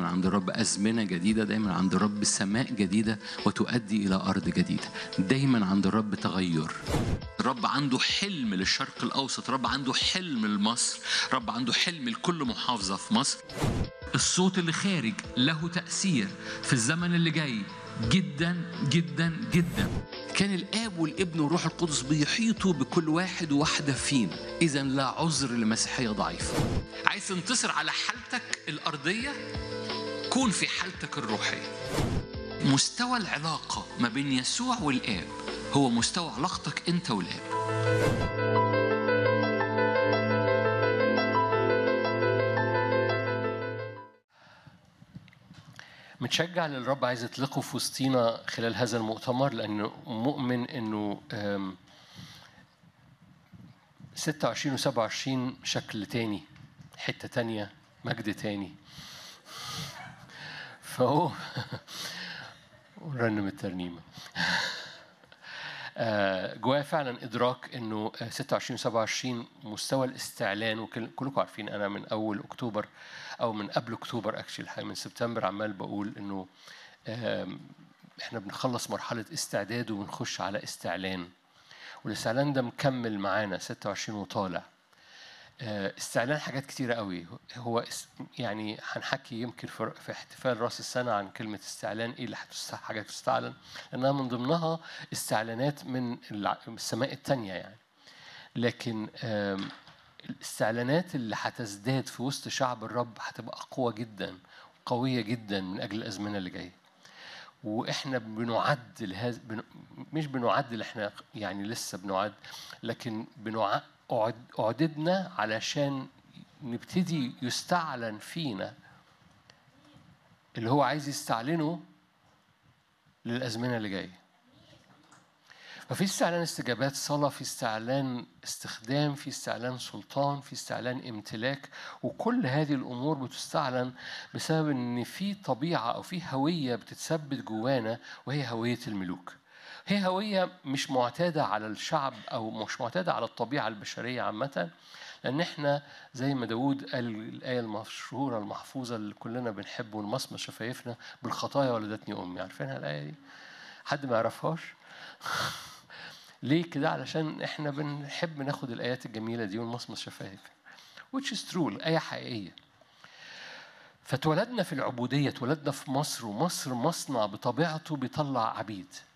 عند الرب أزمنة جديدة دايما عند الرب سماء جديدة وتؤدي إلى أرض جديدة دايما عند الرب تغير الرب عنده حلم للشرق الأوسط الرب عنده حلم لمصر الرب عنده حلم لكل محافظة في مصر الصوت اللي خارج له تأثير في الزمن اللي جاي جدا جدا جدا كان الاب والابن والروح القدس بيحيطوا بكل واحد وواحده فينا اذا لا عذر لمسيحيه ضعيفه عايز تنتصر على حالتك الارضيه كون في حالتك الروحيه مستوى العلاقه ما بين يسوع والاب هو مستوى علاقتك انت والاب متشجع اللي الرب عايز يطلقه في وسطينا خلال هذا المؤتمر لانه مؤمن انه أم، 26 و 27 شكل تاني حته تانيه مجد تاني فهو ونرنم الترنيمه آه، جوايا فعلا ادراك انه آه، 26 و 27 مستوى الاستعلان وكلكم عارفين انا من اول اكتوبر او من قبل اكتوبر اكشلي من سبتمبر عمال بقول انه آم، احنا بنخلص مرحله استعداد وبنخش على استعلان والاستعلان ده مكمل معانا 26 وطالع آه، استعلان حاجات كتيرة قوي هو اس- يعني هنحكي يمكن في في احتفال راس السنة عن كلمة استعلان ايه اللي هتست- حاجات تستعلن لأنها من ضمنها استعلانات من الع- السماء التانية يعني لكن آم، الاستعلانات اللي هتزداد في وسط شعب الرب هتبقى أقوى جدا قوية جدا من أجل الأزمنة اللي جاية واحنا بنعد لهذا بن... مش بنعد احنا يعني لسه بنعد لكن بنع... أعد... اعددنا علشان نبتدي يستعلن فينا اللي هو عايز يستعلنه للازمنه اللي جايه ففي استعلان استجابات صلاة في استعلان استخدام في استعلان سلطان في استعلان امتلاك وكل هذه الأمور بتستعلن بسبب إن في طبيعة أو في هوية بتتثبت جوانا وهي هوية الملوك هي هوية مش معتادة على الشعب أو مش معتادة على الطبيعة البشرية عامة لأن إحنا زي ما داود قال الآية المشهورة المحفوظة اللي كلنا بنحب ونمصمص شفايفنا بالخطايا ولدتني أمي عارفينها الآية دي؟ حد ما يعرفهاش؟ ليه كده علشان احنا بنحب ناخد الايات الجميله دي ونمصمص شفايف which is true الايه حقيقيه فاتولدنا في العبوديه اتولدنا في مصر ومصر مصنع بطبيعته بيطلع عبيد